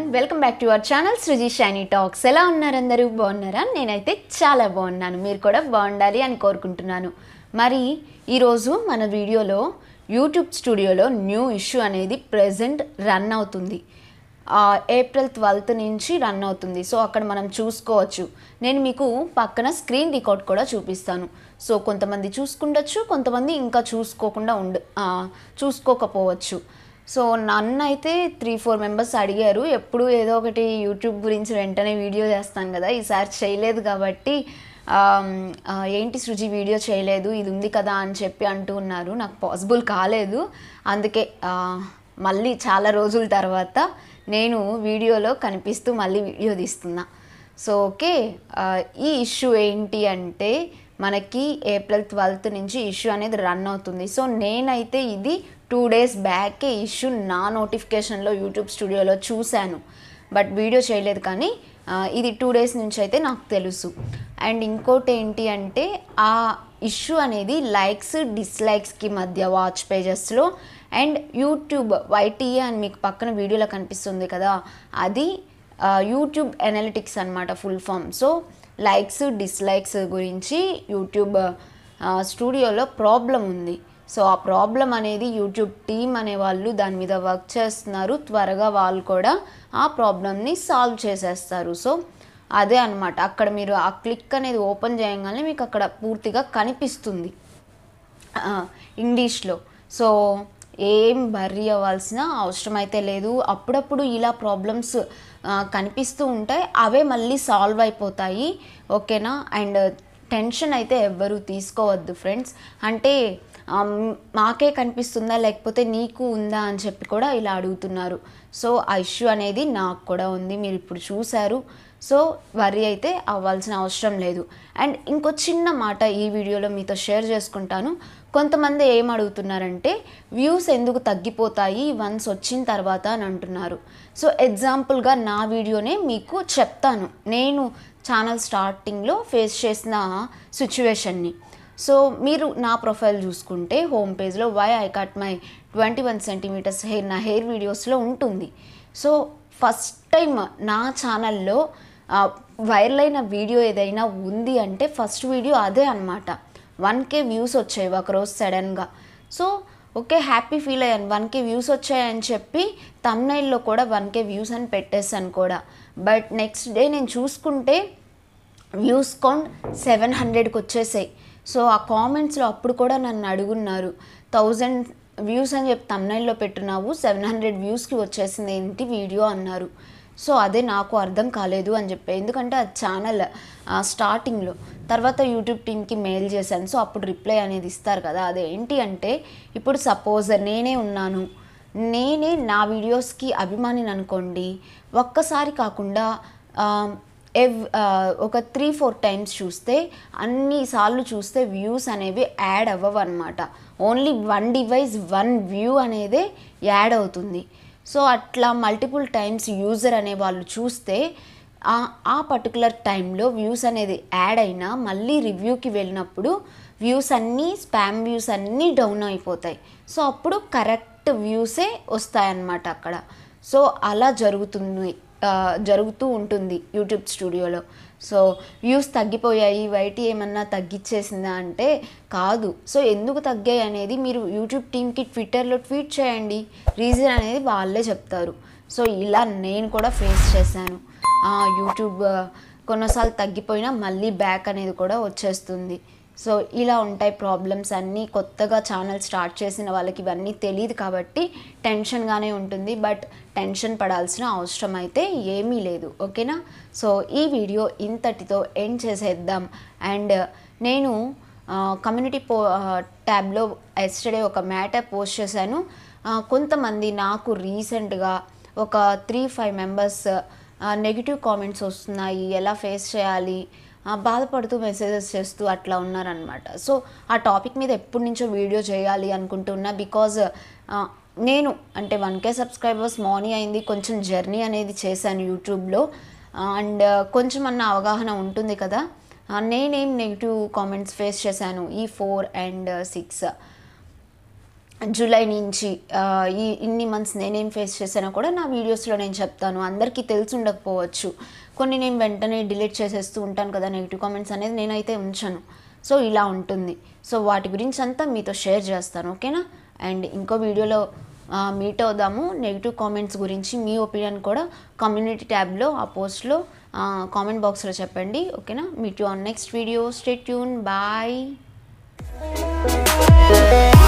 welcome back to our channel Sruji Shiny talks ఎలా ఉన్నారు అందరూ బాగున్నారా నేనైతే చాలా బాగున్నాను మీరు కూడా బాగుండాలి అని కోరుకుంటున్నాను మరి ఈరోజు మన వీడియోలో యూట్యూబ్ స్టూడియోలో న్యూ ఇష్యూ అనేది ప్రజెంట్ రన్ అవుతుంది ఆ, ఏప్రిల్ ట్వెల్త్ నుంచి రన్ అవుతుంది సో అక్కడ మనం చూసుకోవచ్చు నేను మీకు పక్కన స్క్రీన్ రికార్డ్ కూడా చూపిస్తాను సో కొంతమంది చూసుకుండొచ్చు కొంతమంది ఇంకా చూసుకోకుండా ఉండ ఆ, చూసుకోకపోవచ్చు సో నన్ను అయితే త్రీ ఫోర్ మెంబర్స్ అడిగారు ఎప్పుడు ఏదో ఒకటి యూట్యూబ్ గురించి వెంటనే వీడియో చేస్తాను కదా ఈసారి చేయలేదు కాబట్టి ఆమ్, ఆ, ఏంటి సృజి వీడియో చేయలేదు ఇది ఉంది కదా అని చెప్పి అంటూ ఉన్నారు నాకు పాసిబుల్ కాలేదు అందుకే ఆ, మళ్ళీ చాలా రోజుల తర్వాత నేను వీడియోలో కనిపిస్తూ మళ్ళీ వీడియో తీస్తున్నా సో ఓకే ఆ, ఈ ఇష్యూ ఏంటి అంటే మనకి ఏప్రిల్ ట్వెల్త్ నుంచి ఇష్యూ అనేది రన్ అవుతుంది సో నేనైతే ఇది టూ డేస్ బ్యాకే ఇష్యూ నా నోటిఫికేషన్లో యూట్యూబ్ స్టూడియోలో చూశాను బట్ వీడియో చేయలేదు కానీ ఆ, ఇది టూ డేస్ నుంచి అయితే నాకు తెలుసు అండ్ ఇంకోటి ఏంటి అంటే ఆ ఇష్యూ అనేది లైక్స్ డిస్లైక్స్కి మధ్య వాచ్ పేజెస్లో అండ్ యూట్యూబ్ వైటీఏ అని మీకు పక్కన వీడియోలో కనిపిస్తుంది కదా అది ఆ, యూట్యూబ్ ఎనాలిటిక్స్ అనమాట full form so likes dislikes గురించి యూట్యూబ్ ఆ, స్టూడియోలో ప్రాబ్లం ఉంది సో ఆ ప్రాబ్లం అనేది యూట్యూబ్ టీమ్ అనే వాళ్ళు దాని మీద వర్క్ చేస్తున్నారు త్వరగా వాళ్ళు కూడా ఆ ప్రాబ్లమ్ని సాల్వ్ చేసేస్తారు సో అదే అనమాట అక్కడ మీరు ఆ క్లిక్ అనేది ఓపెన్ చేయగానే మీకు అక్కడ పూర్తిగా కనిపిస్తుంది ఆ, ఇంగ్లీష్లో సో ఏం బర్రీ అవ్వాల్సిన అవసరం అయితే లేదు అప్పుడప్పుడు ఇలా ప్రాబ్లమ్స్ కనిపిస్తూ ఉంటాయి అవే మళ్ళీ సాల్వ్ అయిపోతాయి ఓకేనా అండ్ టెన్షన్ అయితే ఎవ్వరూ తీసుకోవద్దు ఫ్రెండ్స్ అంటే ఆమ్, మాకే కనిపిస్తుందా లేకపోతే నీకు ఉందా అని చెప్పి కూడా ఇలా అడుగుతున్నారు సో ఆ ఇష్యూ అనేది నాకు కూడా ఉంది మీరు ఇప్పుడు చూశారు సో వరి అయితే అవ్వాల్సిన అవసరం లేదు అండ్ ఇంకో చిన్న మాట ఈ వీడియోలో మీతో షేర్ చేసుకుంటాను కొంతమంది ఏం అడుగుతున్నారంటే వ్యూస్ ఎందుకు తగ్గిపోతాయి వన్స్ వచ్చిన తర్వాత అని అంటున్నారు సో ఎగ్జాంపుల్గా నా వీడియోనే మీకు చెప్తాను నేను ఛానల్ స్టార్టింగ్లో ఫేస్ చేసిన సిచ్యువేషన్ని సో మీరు నా ప్రొఫైల్ చూసుకుంటే హోమ్ పేజ్లో why I cut my twenty one centimetres hair నా హెయిర్ వీడియోస్లో ఉంటుంది సో ఫస్ట్ టైం నా ఛానల్లో వైరల్ అయిన వీడియో ఏదైనా ఉంది అంటే ఫస్ట్ వీడియో అదే అనమాట వన్ కే వ్యూస్ వచ్చాయి ఒకరోజు సడన్గా సో ఓకే హ్యాపీ ఫీల్ అయ్యాను వన్ కే వ్యూస్ వచ్చాయని చెప్పి తమ్నైల్లో కూడా వన్ కే వ్యూస్ అని పెట్టేశాను కూడా బట్ నెక్స్ట్ డే నేను చూసుకుంటే వ్యూస్ కౌంట్ సెవెన్ హండ్రెడ్కి వచ్చేసాయి సో ఆ కామెంట్స్లో అప్పుడు కూడా నన్ను అడుగున్నారు థౌజండ్ వ్యూస్ అని చెప్పి తమ్నైల్లో పెట్టున్నావు సెవెన్ హండ్రెడ్ వ్యూస్కి వచ్చేసింది ఏంటి వీడియో అన్నారు సో అదే నాకు అర్థం కాలేదు అని చెప్పి ఎందుకంటే అది ఛానల్ స్టార్టింగ్లో తర్వాత యూట్యూబ్ టీమ్కి మెయిల్ చేశాను సో అప్పుడు రిప్లై అనేది ఇస్తారు కదా అదేంటి అంటే ఇప్పుడు సపోజ్ నేనే ఉన్నాను నేనే నా వీడియోస్కి అభిమానిని అనుకోండి ఒక్కసారి కాకుండా ఆ, ఎవ్ ఆ, ఒక త్రీ ఫోర్ టైమ్స్ చూస్తే అన్నిసార్లు చూస్తే వ్యూస్ అనేవి యాడ్ అవ్వవు అనమాట only one device one view అనేదే యాడ్ అవుతుంది సో అట్లా మల్టిపుల్ టైమ్స్ యూజర్ అనే వాళ్ళు చూస్తే ఆ ఆ పర్టికులర్ టైంలో వ్యూస్ అనేది యాడ్ అయినా మళ్ళీ రివ్యూకి వెళ్ళినప్పుడు వ్యూస్ అన్నీ స్పామ్ వ్యూస్ అన్నీ డౌన్ అయిపోతాయి సో అప్పుడు కరెక్ట్ వ్యూసే వస్తాయన్నమాట అక్కడ సో అలా జరుగుతుంది ఆ, జరుగుతూ ఉంటుంది యూట్యూబ్ స్టూడియోలో సో వ్యూస్ తగ్గిపోయాయి వైటీ ఏమన్నా తగ్గిచ్చేసిందా అంటే కాదు సో ఎందుకు తగ్గాయి అనేది మీరు యూట్యూబ్ టీమ్కి ట్విట్టర్లో ట్వీట్ చేయండి రీజన్ అనేది వాళ్ళే చెప్తారు సో ఇలా నేను కూడా ఫేస్ చేశాను ఆ, యూట్యూబ్ ఆ, కొన్నిసార్లు తగ్గిపోయినా మళ్ళీ బ్యాక్ అనేది కూడా వచ్చేస్తుంది సో ఇలా ఉంటాయి ప్రాబ్లమ్స్ అన్నీ కొత్తగా ఛానల్ స్టార్ట్ చేసిన వాళ్ళకి ఇవన్నీ తెలియదు కాబట్టి టెన్షన్గానే ఉంటుంది బట్ టెన్షన్ పడాల్సిన అవసరం అయితే ఏమీ లేదు ఓకేనా సో ఈ వీడియో ఇంతటితో ఎండ్ చేసేద్దాం అండ్ నేను కమ్యూనిటీ పో ట్యాబ్లో ఎస్టర్డే ఒక మ్యాటర్ పోస్ట్ చేశాను ఆ, కొంతమంది నాకు రీసెంట్గా ఒక three five members negative comments వస్తున్నాయి ఎలా ఫేస్ చేయాలి ఆ, బాధపడుతూ మెసేజెస్ చేస్తూ అట్లా ఉన్నారనమాట సో ఆ టాపిక్ మీద ఎప్పటి నుంచో వీడియో చేయాలి అనుకుంటున్నా బికాజ్ నేను అంటే వన్ కే సబ్స్క్రైబర్స్ మార్నింగ్ అయింది కొంచెం జర్నీ అనేది చేశాను యూట్యూబ్లో అండ్ కొంచెం అన్న అవగాహన ఉంటుంది కదా ఆ, నేనేం నెగిటివ్ కామెంట్స్ ఫేస్ చేశాను ఈ ఫోర్ అండ్ సిక్స్ జూలై నుంచి ఆ, ఈ ఇన్ని మంత్స్ నేనేం ఫేస్ చేశానో కూడా నా వీడియోస్లో నేను చెప్తాను అందరికీ తెలిసి ఉండకపోవచ్చు కొన్ని నేను వెంటనే డిలీట్ చేసేస్తూ ఉంటాను కదా నెగిటివ్ కామెంట్స్ అనేది నేనైతే ఉంచాను సో ఇలా ఉంటుంది సో వాటి గురించి అంతా మీతో షేర్ చేస్తాను ఓకేనా అండ్ ఇంకో వీడియోలో మీట్ అవుదాము నెగిటివ్ కామెంట్స్ గురించి మీ ఒపీనియన్ కూడా కమ్యూనిటీ ట్యాబ్లో ఆ పోస్ట్లో కామెంట్ బాక్స్లో చెప్పండి ఓకేనా meet you on next video stay tune bye